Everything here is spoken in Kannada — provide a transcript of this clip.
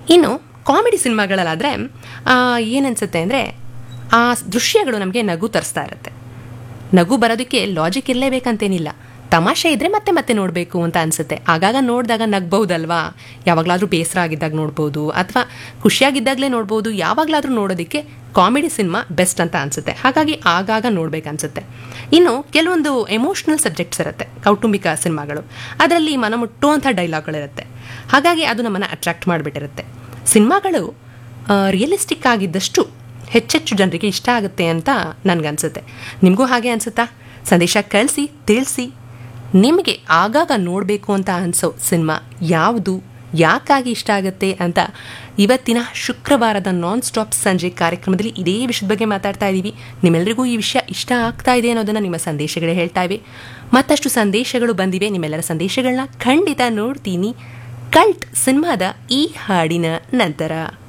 ಇನ್ನು ಕಾಮಿಡಿ ಸಿನಿಮಾಗಳಲ್ಲಾದರೆ ಏನನ್ಸುತ್ತೆ ಅಂದರೆ ಆ ದೃಶ್ಯಗಳು ನಮಗೆ ನಗು ತರಿಸ್ತಾ ಇರುತ್ತೆ ನಗು ಬರೋದಕ್ಕೆ ಲಾಜಿಕ್ ಇರಲೇಬೇಕಂತೇನಿಲ್ಲ ತಮಾಷೆ ಇದ್ರೆ ಮತ್ತೆ ಮತ್ತೆ ನೋಡಬೇಕು ಅಂತ ಅನ್ಸುತ್ತೆ ಆಗಾಗ ನೋಡಿದಾಗ ನಗ್ಬಹುದಲ್ವಾ ಯಾವಾಗಲಾದ್ರೂ ಬೇಸರ ಆಗಿದ್ದಾಗ ನೋಡ್ಬೋದು ಅಥವಾ ಖುಷಿಯಾಗಿದ್ದಾಗಲೇ ನೋಡ್ಬೋದು ಯಾವಾಗಲಾದ್ರೂ ನೋಡೋದಕ್ಕೆ ಕಾಮಿಡಿ ಸಿನಿಮಾ ಬೆಸ್ಟ್ ಅಂತ ಅನ್ಸುತ್ತೆ ಹಾಗಾಗಿ ಆಗಾಗ ನೋಡ್ಬೇಕನ್ಸುತ್ತೆ ಇನ್ನು ಕೆಲವೊಂದು ಎಮೋಷ್ನಲ್ ಸಬ್ಜೆಕ್ಟ್ಸ್ ಇರುತ್ತೆ ಕೌಟುಂಬಿಕ ಸಿನಿಮಾಗಳು ಅದರಲ್ಲಿ ಮನ ಮುಟ್ಟುವಂಥ ಡೈಲಾಗ್ಗಳಿರುತ್ತೆ ಹಾಗಾಗಿ ಅದು ನಮ್ಮನ್ನು ಅಟ್ರಾಕ್ಟ್ ಮಾಡಿಬಿಟ್ಟಿರುತ್ತೆ ಸಿನಿಮಾಗಳು ರಿಯಲಿಸ್ಟಿಕ್ ಆಗಿದ್ದಷ್ಟು ಹೆಚ್ಚೆಚ್ಚು ಜನರಿಗೆ ಇಷ್ಟ ಆಗುತ್ತೆ ಅಂತ ನನಗನ್ಸುತ್ತೆ ನಿಮಗೂ ಹಾಗೆ ಅನ್ಸುತ್ತಾ ಸಂದೇಶ ಕಳಿಸಿ ತಿಳಿಸಿ ನಿಮಗೆ ಆಗಾಗ ನೋಡಬೇಕು ಅಂತ ಅನಿಸೋ ಸಿನಿಮಾ ಯಾವುದು ಯಾಕಾಗಿ ಇಷ್ಟ ಆಗುತ್ತೆ ಅಂತ ಇವತ್ತಿನ ಶುಕ್ರವಾರದ ನಾನ್ ಸ್ಟಾಪ್ ಸಂಜೆ ಕಾರ್ಯಕ್ರಮದಲ್ಲಿ ಇದೇ ವಿಷಯದ ಬಗ್ಗೆ ಮಾತಾಡ್ತಾ ಇದ್ದೀವಿ ನಿಮ್ಮೆಲ್ಲರಿಗೂ ಈ ವಿಷಯ ಇಷ್ಟ ಆಗ್ತಾ ಇದೆ ಅನ್ನೋದನ್ನು ನಿಮ್ಮ ಸಂದೇಶಗಳೇ ಹೇಳ್ತಾ ಇವೆ ಮತ್ತಷ್ಟು ಸಂದೇಶಗಳು ಬಂದಿವೆ ನಿಮ್ಮೆಲ್ಲರ ಸಂದೇಶಗಳನ್ನ ಖಂಡಿತ ನೋಡ್ತೀನಿ ಕಲ್ಟ್ ಸಿನಿಮಾದ ಈ ಹಾಡಿನ ನಂತರ